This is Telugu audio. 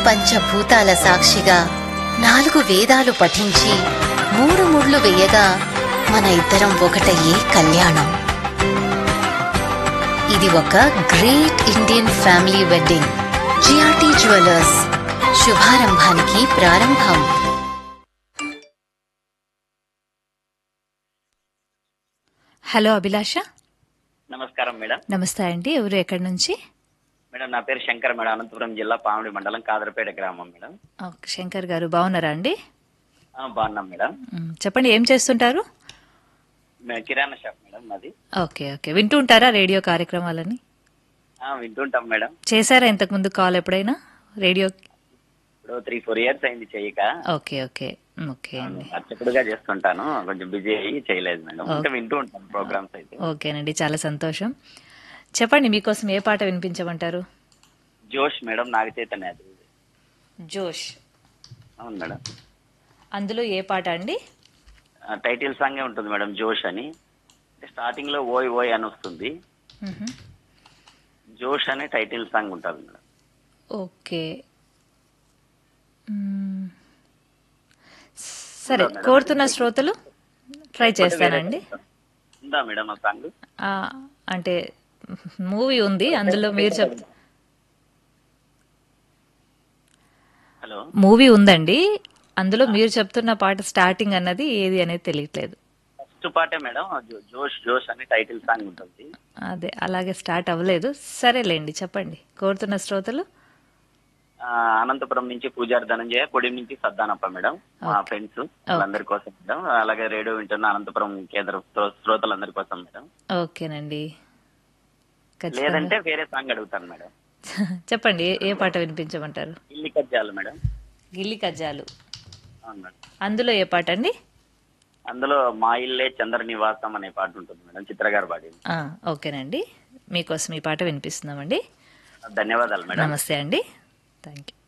పంచభూతాల సాక్షిగా నాలుగు వేదాలు పఠించి మూడు ముళ్ళు వేయగా మన ఇద్దరం ఒకటయ్యే కళ్యాణం ఇది ఒక great Indian family wedding GRT jewellers శుభారంభానికి ప్రారంభం హలో అభిలాష నమస్కారం మేడం నమస్తే అండి ఎవరు ఎక్కడి నుంచి మేడం నా పేరు శంకర్ మేడం అనంతపురం జిల్లా పామిడి మండలం కాదరపేట గ్రామం మేడం ఓకే, శంకర్ గారు బాగున్నారా అండి ఆ, బాగున్నాం మేడం మ్, చెప్పండి ఏం చేస్తుంటారు మే- కిరాణా షాప్ మేడం మాది ఓకే ఓకే వింటూ ఉంటారా రేడియో కార్యక్రమాలని ఆ, వింటుంటాం మేడం చేశారా ఇంతకుముందు కాల్ ఎప్పుడైనా రేడియో ఇప్పుడు త్రీ ఫోర్ ఇయర్స్ అయింది చేయక ఓకే ఓకే మ్, ఓకే అండి అర్చకుడుగా చేస్తుంటాను కొంచెం బిజీ అయ్యి చేయలేదు మేడం ఇంకా వింటూ ఉంటాను ప్రోగ్రామ్స్ అయితే ఓకేనండి చాలా సంతోషం చెప్పండి మీకోసం ఏ పాట వినిపించమంటారు జోష్ మేడం నాగ చైతన్య అది. జోష్ అవును మేడం అందులో ఏ పాట అండి ఆ, టైటిల్ సాంగే ఉంటుంది మేడం జోష్ అని స్టార్టింగ్ లో ఓయ్ ఓయ్ అని వస్తుంది మ్హూ. జోష్ అనే టైటిల్ సాంగ్ ఉంటుంది మేడం ఓకే మ్, సరే కోరుతున్న శ్రోతలు ట్రై చేస్తానండి ఉందా మేడం ఆ సాంగ్ ఆ, అంటే మూవీ ఉంది అందులో మీరు చెప్ హలో మూవీ ఉందండి అందులో మీరు చెప్తున్న పాట స్టార్టింగ్ అన్నది ఏది అనేది తెలియట్లేదు ఫస్ట్ పాటే మేడం జో- జోష్ జోష్ అని టైటిల్ సాంగ్ ఉంటుంది అదే అలాగే స్టార్ట్ అవ్వలేదు సరేలేండి చెప్పండి కోరుతున్న శ్రోతలు ఆ, అనంతపురం నుంచి పూజారి ధనంజయ కొడి నుంచి సద్దానప్ప మేడం మా ఫ్రెండ్స్ వాళ్ళందరి కోసం మేడం అలాగే రేడియో వింటున్న అనంతపురం కేంద్ర శ్రో- శ్రోతలందరి కోసం మేడం ఓకేనండి ఖచ్చితంగా లేదంటే వేరే సాంగ్ అడుగుతాను మేడం చెప్పండి ఏ- ఏ పాట వినిపించమంటారు ఇల్లి కజ్జాలు మేడం గిల్లి కజ్జాలు అవును మేడం అందులో ఏ పాట అండి అందులో మా ఇల్లే చంద్ర నివాసం అనే పాట ఉంటుంది మేడం చిత్రగారు పాడింది ఆ, ఓకేనండి మీకోసం ఈ పాట వినిపిస్తున్నామండి ధన్యవాదాలు మేడం నమస్తే అండి థ్యాంక్ యూ